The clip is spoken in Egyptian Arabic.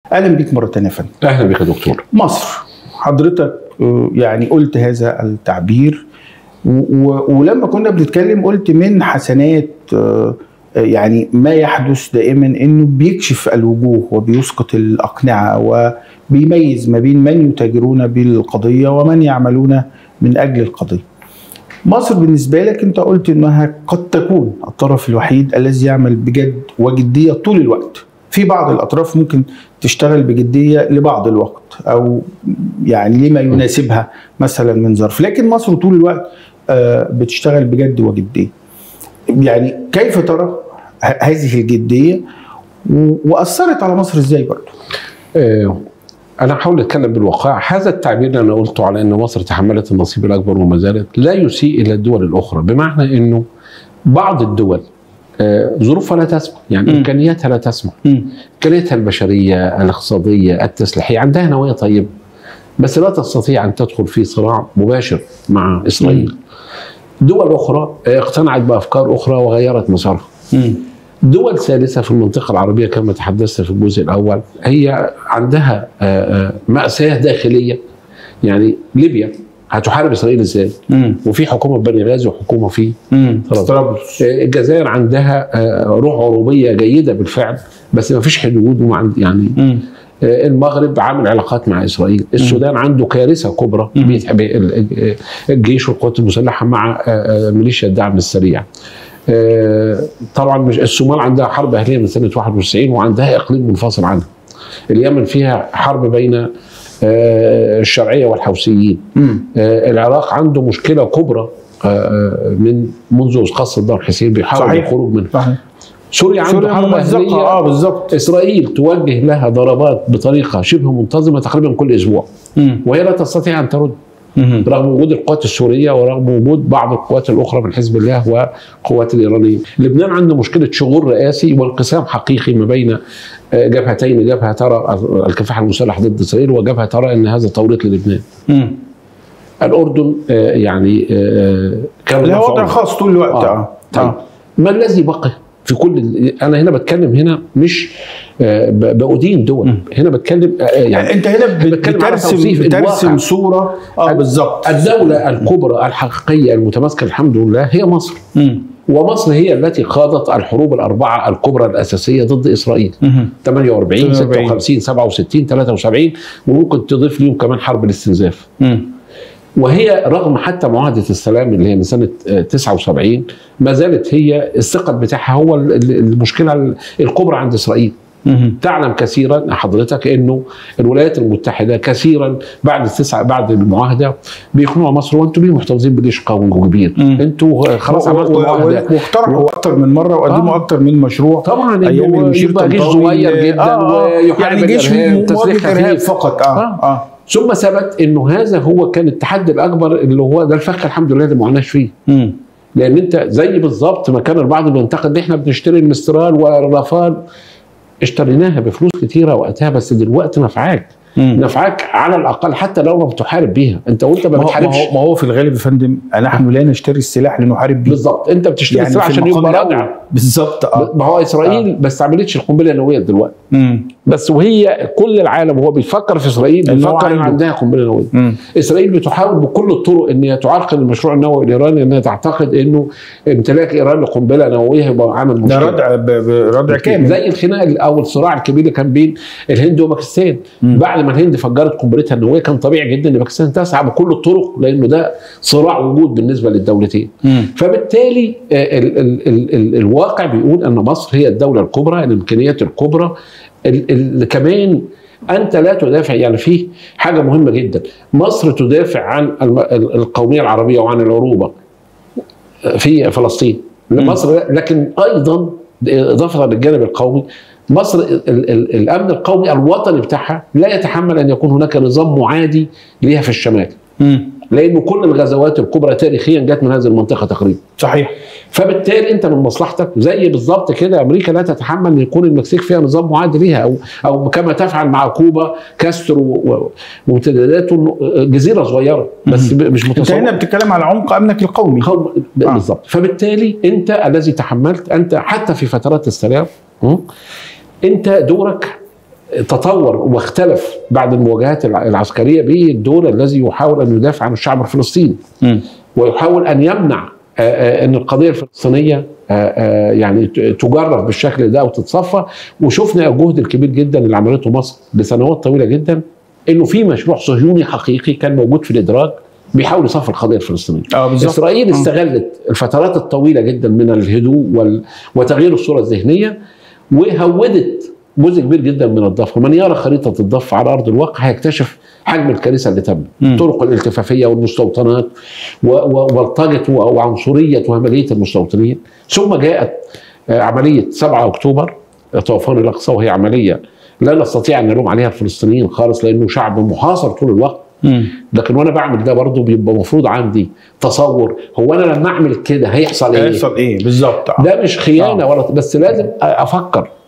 اهلا بيك مره ثانيه يا فندم اهلا بك يا دكتور مصر حضرتك آه، يعني قلت هذا التعبير و- و- ولما كنا بنتكلم قلت من حسنات آه، آه، يعني ما يحدث دائما انه بيكشف الوجوه وبيسقط الاقنعه وبيميز ما بين من يتاجرون بالقضيه ومن يعملون من اجل القضيه. مصر بالنسبه لك انت قلت انها قد تكون الطرف الوحيد الذي يعمل بجد وجديه طول الوقت. في بعض الاطراف ممكن تشتغل بجديه لبعض الوقت او يعني لما يناسبها مثلا من ظرف، لكن مصر طول الوقت آه، بتشتغل بجد وجديه. يعني كيف ترى ه- هذه الجديه و- واثرت على مصر ازاي برضه؟ آه، انا هحاول اتكلم بالواقع هذا التعبير اللي انا قلته على ان مصر تحملت النصيب الاكبر وما زالت لا يسيء الى الدول الاخرى بمعنى انه بعض الدول آه، ظروفها لا تسمح يعني م. امكانياتها لا تسمح امكانياتها البشريه الاقتصاديه التسليحيه عندها نوايا طيبه بس لا تستطيع ان تدخل في صراع مباشر مع اسرائيل دول اخرى آه، اقتنعت بافكار اخرى وغيرت مسارها مم. دول ثالثة في المنطقة العربية كما تحدثت في الجزء الأول هي عندها آه، آه، مأساة داخلية يعني ليبيا هتحارب إسرائيل إزاي؟ مم. وفي حكومة بني غازي وحكومة في مم. طرابلس. طرابلس آه، الجزائر عندها آه، روح عروبية جيدة بالفعل بس ما فيش حدود وما عند- يعني مم. آه، المغرب عامل علاقات مع اسرائيل، السودان عنده كارثه كبرى مم. بيتحب ال- ال- الجيش والقوات المسلحه مع آه، آه، ميليشيا الدعم السريع. آه، طبعا مش الصومال عندها حرب اهليه من سنه 91 وعندها اقليم منفصل عنها. اليمن فيها حرب بين آه، الشرعيه والحوثيين. مم. آه، العراق عنده مشكله كبرى آه، آه، من منذ اسقاط صدام حسين بيحاول صحيح. الخروج منها. صحيح سوريا عنده سوريا حرب ممزقه اهليه اه بالظبط اسرائيل توجه لها ضربات بطريقه شبه منتظمه تقريبا كل اسبوع مم. وهي لا تستطيع ان ترد مم. رغم وجود القوات السوريه ورغم وجود بعض القوات الاخرى من حزب الله والقوات الايرانيه. لبنان عنده مشكله شغور رئاسي وانقسام حقيقي ما بين آه، جبهتين جبهه ترى الكفاح المسلح ضد اسرائيل وجبهه ترى ان هذا توريط للبنان. مم. الاردن آه، يعني آه، كان اللي له هو وضع عمر. خاص طول الوقت آه. اه طيب اه ما الذي بقي في كل ال- انا هنا بتكلم هنا مش آه، ب- بأدين دول مم. هنا بتكلم آه، يعني يعني انت هنا بت- بتكلم على بترسم توصيف بترسم الواقع. صوره اه ال- بالظبط الدولة الكبرى الحقيقية المتماسكة الحمد لله هي مصر مم. ومصر هي التي خاضت الحروب الأربعة الكبرى الأساسية ضد إسرائيل مم. 48 48. 56 67 73 وممكن تضيف ليهم كمان حرب الاستنزاف مم. وهي رغم حتى معاهدة السلام اللي هي من سنة آه، 79 ما زالت هي الثقل بتاعها هو ال- ال- المشكلة الكبرى عند إسرائيل مم. تعلم كثيرا حضرتك انه الولايات المتحده كثيرا بعد التسعه بعد المعاهده بيقنعوا مصر وانتم ليه محتفظين بجيش قوي كبير؟ مم. انتوا خلاص و- عملتوا و- معاهده و- واقترحوا اكتر من مره وقدموا آه. اكتر من مشروع طبعا ايام انه المشير يبقى جيش طنطاوي، صغير جدا آه، آه، ويحارب يعني جيش الارهاب تسليح مواجهه ارهاب خفيف فقط اه آه. اه ثم ثبت انه هذا هو كان التحدي الاكبر اللي هو ده الفخ الحمد لله اللي ما وقعناش فيه مم. لان انت زي بالظبط ما كان البعض بينتقد احنا بنشتري المسترال والرافال اشتريناها بفلوس كتيره وقتها بس دلوقتي نفعاك مم. نفعاك على الاقل حتى لو لم تحارب بيها انت وانت ما ما هو- ما بتحاربش هو ما هو في الغالب يا فندم نحن لا نشتري السلاح لنحارب به بالظبط انت بتشتري يعني السلاح في عشان المقام يبقى الأول. رادع بالظبط اه ما هو اسرائيل ما استعملتش القنبله النوويه دلوقتي مم. بس وهي كل العالم وهو بيفكر في اسرائيل إن هو بيفكر ان عنده. عندها قنبله نوويه مم. اسرائيل بتحاول بكل الطرق ان هي تعرقل المشروع النووي الايراني انها تعتقد انه امتلاك ايران لقنبله نوويه يبقى عامل ده مشكله ردع ب- ب- ردع كامل زي الخناق او الصراع الكبير اللي كان بين الهند وباكستان مم. بعد ما الهند فجرت قنبلتها النوويه كان طبيعي جدا ان باكستان تسعى بكل الطرق لانه ده صراع وجود بالنسبه للدولتين مم. فبالتالي آه، ال ال ال ال الواقع بيقول ان مصر هي الدوله الكبرى الامكانيات الكبرى ال ال كمان انت لا تدافع يعني في حاجه مهمه جدا مصر تدافع عن الم- ال- القوميه العربيه وعن العروبه في فلسطين مصر لكن ايضا اضافه للجانب القومي مصر ال ال الامن القومي الوطني بتاعها لا يتحمل ان يكون هناك نظام معادي ليها في الشمال مم. لانه كل الغزوات الكبرى تاريخيا جت من هذه المنطقه تقريبا صحيح فبالتالي انت من مصلحتك زي بالظبط كده امريكا لا تتحمل ان يكون المكسيك فيها نظام معادي ليها او او كما تفعل مع كوبا كاسترو و- وامتداداته جزيره صغيره بس ب- مش انت متصور هنا بتتكلم على عمق امنك القومي قوم- ب- آه. بالظبط فبالتالي انت الذي تحملت انت حتى في فترات السلام م? انت دورك تطور واختلف بعد المواجهات الع- العسكريه بالدور الذي يحاول ان يدافع عن الشعب الفلسطيني مم. ويحاول ان يمنع آه، آه، ان القضيه الفلسطينيه آه، آه، يعني ت- تجرف بالشكل ده وتتصفى وشفنا الجهد الكبير جدا اللي عملته مصر لسنوات طويله جدا انه في مشروع صهيوني حقيقي كان موجود في الادراج بيحاول يصفي القضيه الفلسطينيه. اه بالظبط اسرائيل آه. استغلت الفترات الطويله جدا من الهدوء وال... وتغيير الصوره الذهنيه وهودت جزء كبير جدا من الضفه، من يرى خريطه الضفه على ارض الواقع هيكتشف حجم الكارثه اللي تمت، مم. الطرق الالتفافيه والمستوطنات و... و... وبلطجه و... وعنصريه وهمجيه المستوطنين، ثم جاءت آه، عمليه 7 اكتوبر طوفان الاقصى وهي عمليه لا نستطيع ان نلوم عليها الفلسطينيين خالص لانه شعب محاصر طول الوقت مم. لكن وانا بعمل ده برضه بيبقى المفروض عندي تصور هو انا لما اعمل كده هيحصل ايه؟ هيحصل ايه بالظبط آه. ده مش خيانه ولا بس لازم افكر